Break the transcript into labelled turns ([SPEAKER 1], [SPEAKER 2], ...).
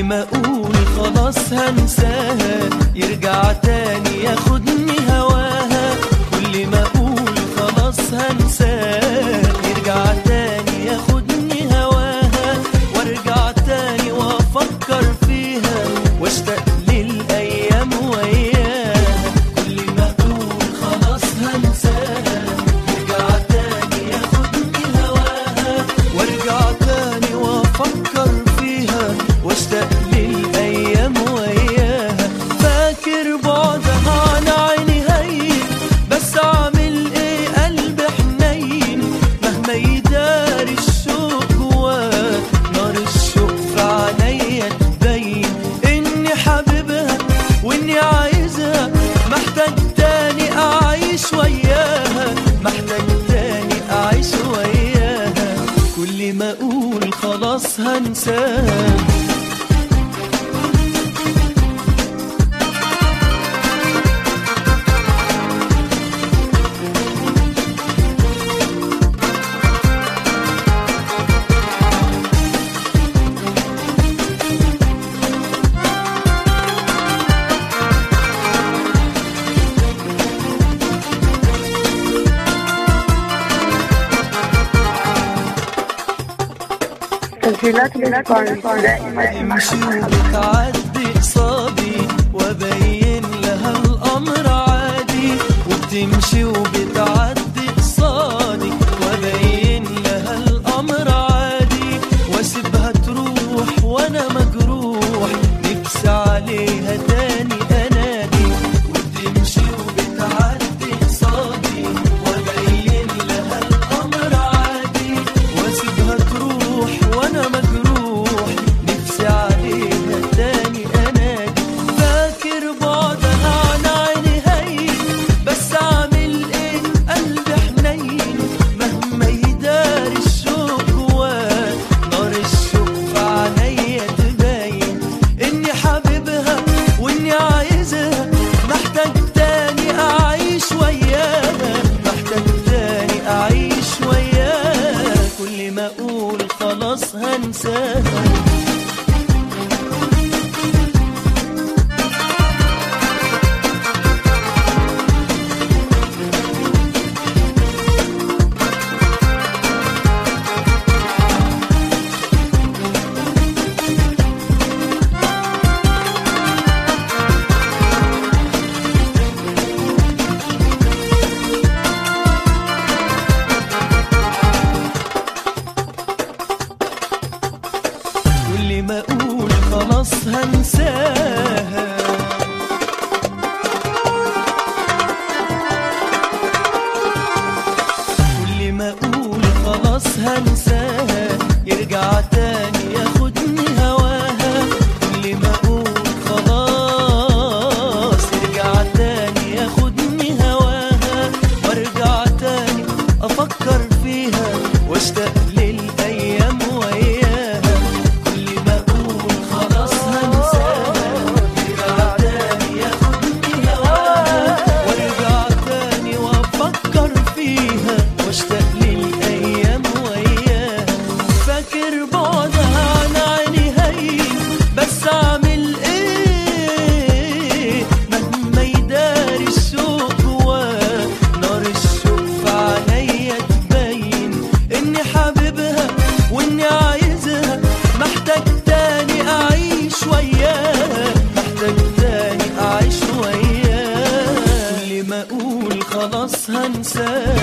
[SPEAKER 1] ما اقول خلاص هنساها يرجع تاني ياخدني هواها كل ما اقول خلاص هنساها يرجع تاني ياخدني هواها وارجع تاني وافكر فيها واشتاق للايام وياها كل ما اقول خلاص هنساها يرجع تاني ياخدني هواها وارجع تاني وافكر فيها واشتاق للايام وياها فاكر بعدها عن عيني هين بس اعمل ايه قلبي حنين مهما يداري الشوق جواه نار الشوق في عينيا تبين اني حاببها واني عايزها محتاج تاني اعيش وياها محتاج تاني اعيش وياها كل ما اقول خلاص هنساها
[SPEAKER 2] تسجيلات الإسبانيش دائما
[SPEAKER 1] تمشي وبتعدي قصادي وابين لها الامر عادي وبتمشي وبتعدي قصادي وابين لها الامر عادي واسيبها تروح وانا مجروح نفسي عليها تاني انادي وبتمشي وبتعدي قصادي وابين لها الامر عادي واسيبها تروح وانا مجروح نفسي عليها تاني انادي فاكر بعدها عن عيني هين بس اعمل ايه قلبي حنين مهما يداري الشوق جواه نار الشوق في عينيا تبين اني حاببها واني عايزها محتاج تاني اعيش وياها محتاج تاني اعيش وياها كل ما اقول خلاص هنساها كل ما اقول خلاص هنساها كل ما اقول خلاص هنساها يرجع تاني ياخدني هواها كل ما اقول خلاص يرجع تاني ياخدني هواها وارجع تاني افكر فيها واشتاق للايام وياها كل ما اقول خلاص هنساها يرجع تاني ياخدني هواها وارجع تاني وافكر فيها واشتاق للايام وياها فاكر بعدها عن عيني هين بس اعمل ايه مهما يداري الشوق جواه نار الشوق في عينيا تبين اني حاببها واني عايزها محتاج تاني اعيش وياها محتاج تاني اعيش وياها كل ما اقول خلاص هنساها